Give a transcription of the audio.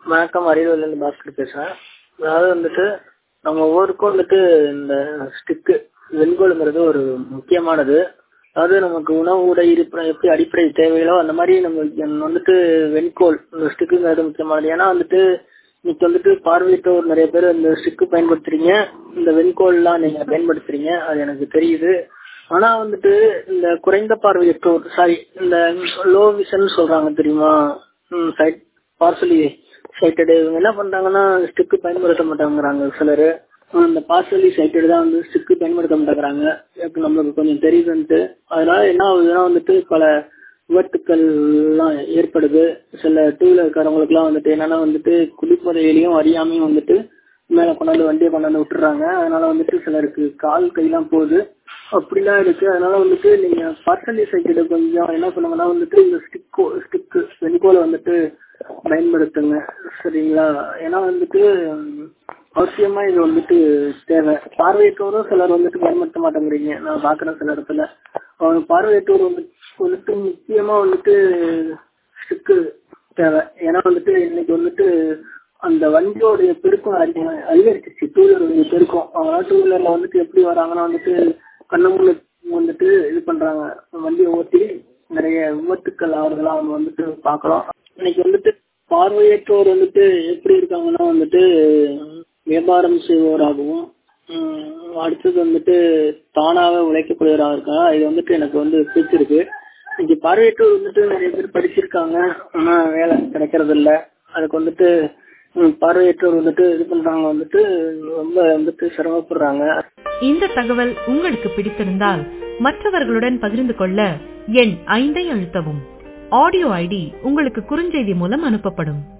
வணக்கம் அரியலூர்லேருந்து பாஸ்கர் பேசுகிறேன் அதாவது வந்துட்டு நம்ம ஊருக்கும் வந்துட்டு இந்த ஸ்டிக்கு வெண்கோலுங்கிறது ஒரு முக்கியமானது அதாவது நமக்கு உணவு உடை இருப்பிடம் எப்படி அடிப்படை தேவைகளோ அந்த மாதிரி நம்மளுக்கு வந்துட்டு வெண்கோல் இந்த ஸ்டிக்குங்கிறது முக்கியமானது ஏன்னா வந்துட்டு இன்னைக்கு வந்துட்டு பார்வையற்றோர் நிறைய பேர் இந்த ஸ்டிக்கு பயன்படுத்துறீங்க இந்த வெண்கோல்லாம் நீங்க பயன்படுத்துறீங்க அது எனக்கு தெரியுது ஆனா வந்துட்டு இந்த குறைந்த பார்வையற்றோர் சாரி இந்த லோ விஷன் சொல்றாங்க தெரியுமா சைட் பார்சலி சைட்டடு இவங்க என்ன பண்றாங்கன்னா ஸ்டிக்கு பயன்படுத்த மாட்டாங்கிறாங்க சிலர் இந்த பார்சலி சைட்டடு தான் வந்து ஸ்டிக்கு பயன்படுத்த மாட்டேங்கிறாங்க நம்மளுக்கு கொஞ்சம் தெரியுதுன்ட்டு அதனால என்ன ஆகுதுன்னா வந்துட்டு பல விபத்துக்கள் எல்லாம் ஏற்படுது சில டூ வீலர்காரங்களுக்குலாம் வந்துட்டு என்னன்னா வந்துட்டு குடிப்பதையிலையும் அறியாமையும் வந்துட்டு மேல கொண்டாந்து வண்டியை கொண்டாந்து விட்டுறாங்க அதனால வந்துட்டு சிலருக்கு கால் கையெல்லாம் போகுது அப்படிலாம் இருக்கு அதனால வந்துட்டு நீங்க பார்சலி சைக்கிள் கொஞ்சம் என்ன பண்ணுங்கன்னா வந்துட்டு இந்த ஸ்டிக்கோ ஸ்டிக்கு வெனிகோல வந்துட்டு பயன்படுத்துங்க சரிங்களா ஏன்னா வந்துட்டு அவசியமா இது வந்துட்டு தேவை பார்வையற்றோரும் சிலர் வந்துட்டு பயன்படுத்த மாட்டேங்கிறீங்க நான் பாக்குறேன் சில இடத்துல அவங்க பார்வையற்றோர் வந்து வந்துட்டு முக்கியமா வந்துட்டு ஸ்டிக்கு தேவை ஏன்னா வந்துட்டு இன்னைக்கு வந்துட்டு அந்த வண்டியோடைய பெருக்கம் அதிகரிச்சிச்சு டூ வீலருடைய பெருக்கம் அவங்க டூ வீலர்ல வந்துட்டு எப்படி வராங்கன்னா வந்துட்டு கண்ணு முன்னு வந்துட்டு இது பண்றாங்க வண்டியை ஓட்டி நிறைய விபத்துக்கள் ஆகுறதெல்லாம் அவங்க வந்துட்டு பாக்குறோம் இன்னைக்கு வந்துட்டு பார்வையற்றோர் வந்துட்டு எப்படி இருக்காங்கன்னா வந்துட்டு வியாபாரம் செய்வோராகவும் அடுத்தது வந்துட்டு தானாக உழைக்கக்கூடியவராக இருக்காங்க இது வந்துட்டு எனக்கு வந்து பிடிச்சிருக்கு இன்னைக்கு பார்வையற்றோர் வந்துட்டு நிறைய பேர் படிச்சிருக்காங்க ஆனா வேலை கிடைக்கிறது இல்ல அதுக்கு வந்துட்டு பார்வையற்றோர் வந்துட்டு இது பண்றாங்க வந்துட்டு ரொம்ப வந்துட்டு சிரமப்படுறாங்க இந்த தகவல் உங்களுக்கு பிடித்திருந்தால் மற்றவர்களுடன் பகிர்ந்து கொள்ள எண் ஐந்தை அழுத்தவும் ஆடியோ ஐடி உங்களுக்கு குறுஞ்செய்தி மூலம் அனுப்பப்படும்